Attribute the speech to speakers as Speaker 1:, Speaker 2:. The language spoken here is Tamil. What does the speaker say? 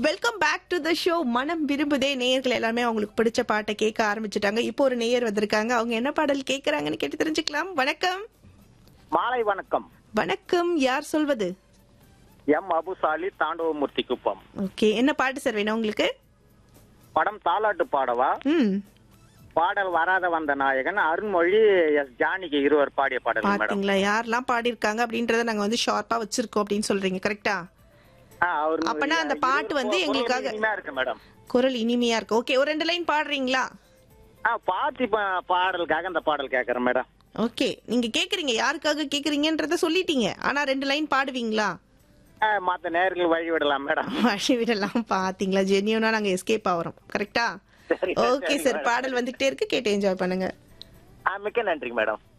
Speaker 1: Welcome back to the show Manam Virumbuthe நேயர்கள் எல்லாமே அவங்களுக்கு பிடிச்ச பாட்டை கேட்க ஆரம்பிச்சுட்டாங்க இப்போ ஒரு நேயர் வந்திருக்காங்க அவங்க என்ன பாடல் கேட்கறாங்கன்னு கேட்டு தெரிஞ்சுக்கலாம் வணக்கம்
Speaker 2: மாலை வணக்கம்
Speaker 1: வணக்கம் யார் சொல்வது
Speaker 2: எம் அபுசாலி தாண்டவமூர்த்தி குப்பம்
Speaker 1: ஓகே என்ன பாட்டு சார் வேணும் உங்களுக்கு
Speaker 2: படம் தாலாட்டு பாடவா
Speaker 1: ம்
Speaker 2: பாடல் வராத வந்த நாயகன் அருண்மொழி எஸ் ஜானிக்கு இருவர் பாடிய பாடல் மேடம்
Speaker 1: பாத்தீங்களா யாரெல்லாம் பாடியிருக்காங்க அப்படின்றத நாங்க வந்து ஷார்ப்பா வச்சிருக்கோம் அப்படின்னு சொல்றீங்க கரெக்டா
Speaker 2: ஆ, அவரு
Speaker 1: அப்பனா அந்த பாட்டு வந்து
Speaker 2: குரல்
Speaker 1: எங்களுக்காக-
Speaker 2: இனிமையா இருக்கு மேடம்
Speaker 1: குரல் இனிமையா இருக்கு ஓகே ஒரு ரெண்டு லைன் பாடுறீங்களா
Speaker 2: ஆ பாத்தி பா- பாடலுக்காக இந்த பாடல் கேக்குறேன் மேடம்
Speaker 1: ஓகே நீங்க கேக்குறீங்க யாருக்காக கேக்குறீங்கன்றத சொல்லிட்டீங்க ஆனா ரெண்டு லைன் பாடுவீங்களா
Speaker 2: ஆ, மத்த நேர்கள் வழி விடலாம் மேடம்
Speaker 1: வழி விடலாம் பாத்தீங்களா ஜென்யூனா நாங்க எஸ்கேப் ஆகிறோம் கரெக்டா
Speaker 2: சரி,
Speaker 1: ஓகே
Speaker 2: சரி,
Speaker 1: சார்
Speaker 2: மேடம்.
Speaker 1: பாடல் வந்துகிட்டே இருக்கு கேட்டு என்ஜாய் பண்ணுங்க
Speaker 2: ஆ, மிக்க நன்றி மேடம்